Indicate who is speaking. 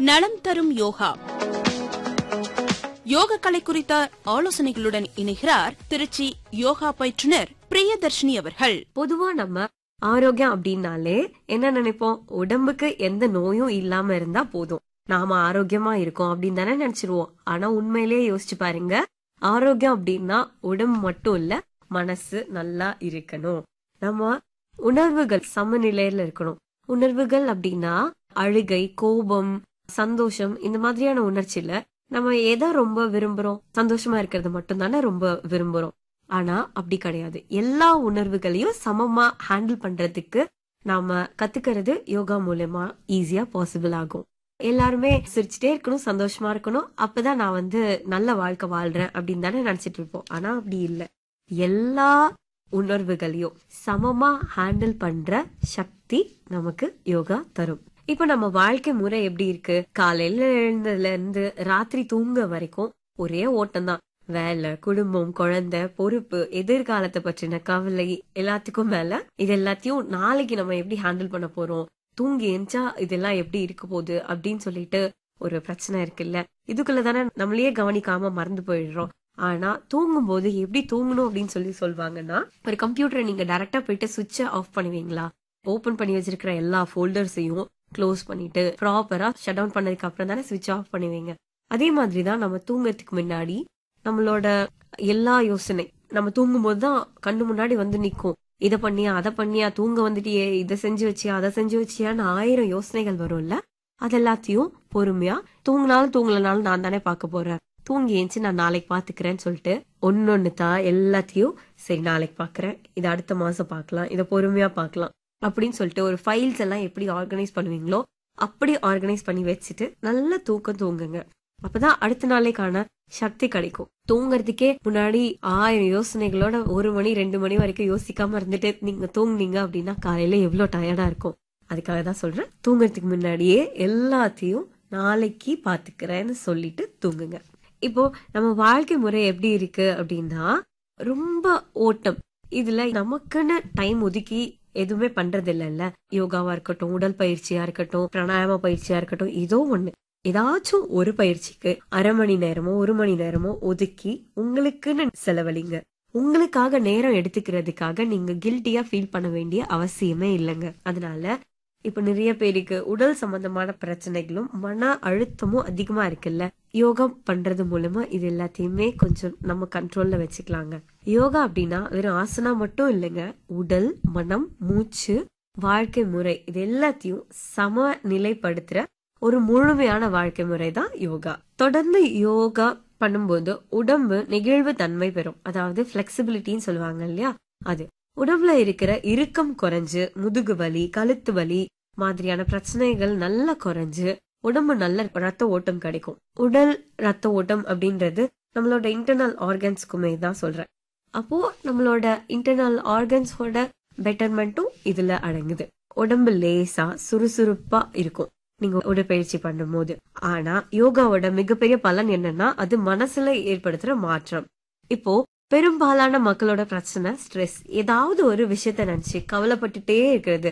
Speaker 1: நலம் தரும் யோகா யோக கலை குறித்த ஆலோசனைகளுடன் இணைகிறார் திருச்சி யோகா பயிற்றுனர் பிரியதர்ஷினி அவர்கள்
Speaker 2: பொதுவா நம்ம ஆரோக்கியம் அப்படின்னாலே என்ன நினைப்போம் உடம்புக்கு எந்த நோயும் இல்லாம இருந்தா போதும் நாம ஆரோக்கியமா இருக்கோம் அப்படின்னு தானே நினைச்சிருவோம் ஆனா உண்மையிலேயே யோசிச்சு பாருங்க ஆரோக்கியம் அப்படின்னா உடம்பு மட்டும் இல்ல மனசு நல்லா இருக்கணும் நம்ம உணர்வுகள் சமநிலையில இருக்கணும் உணர்வுகள் அப்படின்னா அழுகை கோபம் சந்தோஷம் இந்த மாதிரியான உணர்ச்சியில நம்ம எதை ரொம்ப விரும்புறோம் சந்தோஷமா இருக்கிறது மட்டும் தானே ரொம்ப விரும்புறோம் ஆனா அப்படி கிடையாது எல்லா உணர்வுகளையும் சமமா ஹேண்டில் பண்றதுக்கு நாம கத்துக்கிறது யோகா மூலயமா ஈஸியா பாசிபிள் ஆகும் எல்லாருமே சிரிச்சுட்டே இருக்கணும் சந்தோஷமா இருக்கணும் அப்பதான் நான் வந்து நல்ல வாழ்க்கை வாழ்றேன் அப்படின்னு தானே நினைச்சிட்டு இருப்போம் ஆனா அப்படி இல்லை எல்லா உணர்வுகளையும் சமமா ஹேண்டில் பண்ற சக்தி நமக்கு யோகா தரும் இப்ப நம்ம வாழ்க்கை முறை எப்படி இருக்கு காலையில எழுந்ததுல இருந்து ராத்திரி தூங்க வரைக்கும் ஒரே ஓட்டம் தான் வேலை குடும்பம் குழந்தை பொறுப்பு எதிர்காலத்தை பற்றின கவலை எல்லாத்துக்கும் மேல இது எல்லாத்தையும் நாளைக்கு நம்ம எப்படி ஹேண்டில் பண்ண போறோம் தூங்கி எஞ்சா இதெல்லாம் எப்படி இருக்க போகுது அப்படின்னு சொல்லிட்டு ஒரு பிரச்சனை இருக்குல்ல இதுக்குள்ள தானே நம்மளையே கவனிக்காம மறந்து போயிடுறோம் ஆனா தூங்கும் போது எப்படி தூங்கணும் அப்படின்னு சொல்லி சொல்வாங்கன்னா ஒரு கம்ப்யூட்டரை நீங்க டைரக்டா போயிட்டு சுவிட்ச ஆஃப் பண்ணுவீங்களா ஓபன் பண்ணி வச்சிருக்கிற எல்லா ஃபோல்டர்ஸையும் க்ளோஸ் பண்ணிட்டு ப்ராப்பரா ஷட் டவுன் பண்ணதுக்கு அப்புறம் தானே சுவிட்ச் ஆஃப் பண்ணுவீங்க அதே மாதிரி தான் நம்ம தூங்கறதுக்கு முன்னாடி நம்மளோட எல்லா யோசனை நம்ம தூங்கும் போது தான் கண்ணு முன்னாடி வந்து நிக்கும் இத பண்ணியா அதை பண்ணியா தூங்க வந்துட்டியே இதை செஞ்சு வச்சியா அதை செஞ்சு வச்சியான்னு ஆயிரம் யோசனைகள் வரும்ல அது எல்லாத்தையும் பொறுமையா தூங்கினாலும் தூங்கலனாலும் நான் தானே பார்க்க போறேன் தூங்கி ஏஞ்சி நான் நாளைக்கு பாத்துக்கிறேன்னு சொல்லிட்டு ஒன்னொன்னு தான் எல்லாத்தையும் சரி நாளைக்கு பாக்குறேன் இதை அடுத்த மாசம் பார்க்கலாம் இதை பொறுமையா பார்க்கலாம் அப்படின்னு சொல்லிட்டு ஒரு ஃபைல்ஸ் எல்லாம் எப்படி ஆர்கனைஸ் பண்ணுவீங்களோ அப்படி ஆர்கனைஸ் பண்ணி வச்சுட்டு நல்ல தூக்கம் தூங்குங்க அப்பதான் அடுத்த நாளைக்கான சக்தி கிடைக்கும் தூங்குறதுக்கே முன்னாடி ஆயிரம் யோசனைகளோட ஒரு மணி ரெண்டு மணி வரைக்கும் யோசிக்காம இருந்துட்டு நீங்க தூங்குனீங்க அப்படின்னா காலையில எவ்வளவு டயர்டா இருக்கும் அதுக்காக தான் சொல்றேன் தூங்குறதுக்கு முன்னாடியே எல்லாத்தையும் நாளைக்கு பாத்துக்கிறேன்னு சொல்லிட்டு தூங்குங்க இப்போ நம்ம வாழ்க்கை முறை எப்படி இருக்கு அப்படின்னா ரொம்ப ஓட்டம் இதுல நமக்குன்னு டைம் ஒதுக்கி எதுவுமே பண்றது இல்லைல்ல யோகாவா இருக்கட்டும் உடல் பயிற்சியா இருக்கட்டும் பிராணாயாம பயிற்சியா இருக்கட்டும் ஏதோ ஒண்ணு ஏதாச்சும் ஒரு பயிற்சிக்கு அரை மணி நேரமோ ஒரு மணி நேரமோ ஒதுக்கி உங்களுக்குன்னு செலவழிங்க உங்களுக்காக நேரம் எடுத்துக்கிறதுக்காக நீங்க கில்ட்டியா ஃபீல் பண்ண வேண்டிய அவசியமே இல்லைங்க அதனால இப்ப நிறைய பேருக்கு உடல் சம்பந்தமான பிரச்சனைகளும் மன அழுத்தமும் அதிகமா இருக்குல்ல யோகா பண்றது மூலமா இது எல்லாத்தையுமே கொஞ்சம் நம்ம கண்ட்ரோல்ல வச்சுக்கலாங்க யோகா அப்படின்னா வெறும் ஆசனா மட்டும் இல்லைங்க உடல் மனம் மூச்சு வாழ்க்கை முறை இது எல்லாத்தையும் சமநிலைப்படுத்துற ஒரு முழுமையான வாழ்க்கை முறை தான் யோகா தொடர்ந்து யோகா பண்ணும்போது உடம்பு நெகிழ்வு தன்மை பெறும் அதாவது பிளெக்சிபிலிட்டின்னு சொல்லுவாங்க இல்லையா அது உடம்புல இருக்கிற இறுக்கம் குறைஞ்சு முதுகு வலி கழுத்து வலி மாதிரியான பிரச்சனைகள் நல்லா குறைஞ்சு உடம்பு நல்ல ரத்த ஓட்டம் கிடைக்கும் உடல் ரத்த ஓட்டம் அப்படின்றது நம்மளோட இன்டர்னல் ஆர்கன்ஸ்க்குமே தான் சொல்றேன் அப்போ நம்மளோட இன்டர்னல் ஆர்கன்ஸோட பெட்டர்மெண்ட்டும் இதுல அடங்குது உடம்பு லேசா சுறுசுறுப்பா இருக்கும் நீங்க உடற்பயிற்சி பண்ணும்போது ஆனா யோகாவோட மிகப்பெரிய பலன் என்னன்னா அது மனசுல ஏற்படுத்துற மாற்றம் இப்போ பெரும்பாலான மக்களோட பிரச்சனை ஸ்ட்ரெஸ் ஏதாவது ஒரு விஷயத்த நினைச்சு கவலைப்பட்டுட்டே இருக்கிறது